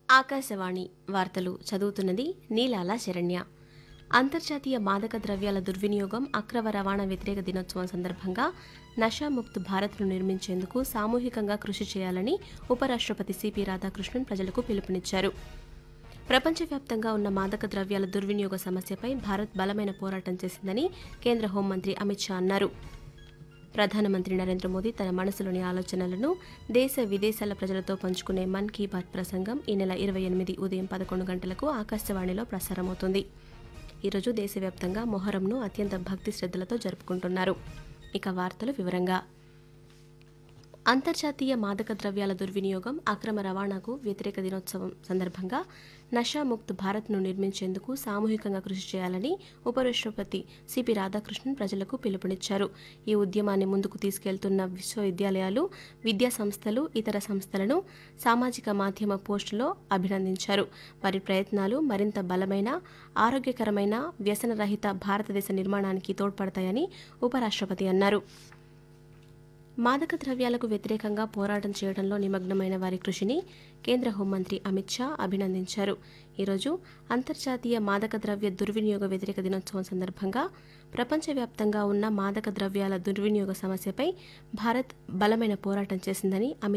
ఆకాశవాణి వార్తలు చదువుతున్నది నీలాల శరణ్య అంతర్జాతీయ మాదక ద్రవ్యాల దుర్వినియోగం అక్రమ రవాణా వ్యతిరేక దినోత్సవం సందర్భంగా నషాముక్త్ భారత్ను నిర్మించేందుకు సామూహికంగా కృషి చేయాలని ఉపరాష్ట్రపతి సిపి రాధాకృష్ణన్ ప్రజలకు పిలుపునిచ్చారు ప్రపంచవ్యాప్తంగా ఉన్న మాదక ద్రవ్యాల దుర్వినియోగ సమస్యపై భారత్ బలమైన పోరాటం చేసిందని కేంద్ర హోంమంత్రి అమిత్ షా అన్నారు ప్రధానమంత్రి నరేంద్ర మోదీ తన మనసులోని ఆలోచనలను దేశ విదేశాల ప్రజలతో పంచుకునే మన్ కీ బాత్ ప్రసంగం ఈ నెల ఇరవై ఎనిమిది ఉదయం పదకొండు గంటలకు ఆకాశవాణిలో ప్రసారమవుతుంది ఈరోజు దేశవ్యాప్తంగా మొహరంను అత్యంత భక్తి శ్రద్ధలతో జరుపుకుంటున్నారు ఇక వార్తలు వివరంగా అంతర్జాతీయ మాదక ద్రవ్యాల దుర్వినియోగం అక్రమ రవాణాకు వ్యతిరేక దినోత్సవం సందర్భంగా నషాముక్త్ భారత్ను నిర్మించేందుకు సామూహికంగా కృషి చేయాలని ఉపరాష్ట్రపతి సిపి రాధాకృష్ణన్ ప్రజలకు పిలుపునిచ్చారు ఈ ఉద్యమాన్ని ముందుకు తీసుకెళ్తున్న విశ్వవిద్యాలయాలు విద్యా సంస్థలు ఇతర సంస్థలను సామాజిక మాధ్యమ పోస్టులో అభినందించారు వారి ప్రయత్నాలు మరింత బలమైన ఆరోగ్యకరమైన వ్యసనరహిత భారతదేశ నిర్మాణానికి తోడ్పడతాయని ఉపరాష్ట్రపతి అన్నారు మాదక ద్రవ్యాలకు వ్యతిరేకంగా పోరాటం చేయడంలో నిమగ్నమైన వారి కృషిని కేంద్ర హోంమంత్రి అమిత్ షా అభినందించారు ఈరోజు అంతర్జాతీయ మాదక ద్రవ్య దుర్వినియోగ వ్యతిరేక దినోత్సవం సందర్భంగా ప్రపంచవ్యాప్తంగా ఉన్న మాదక ద్రవ్యాల దుర్వినియోగ సమస్యపై భారత్ బలమైన పోరాటం చేసిందని అమిత్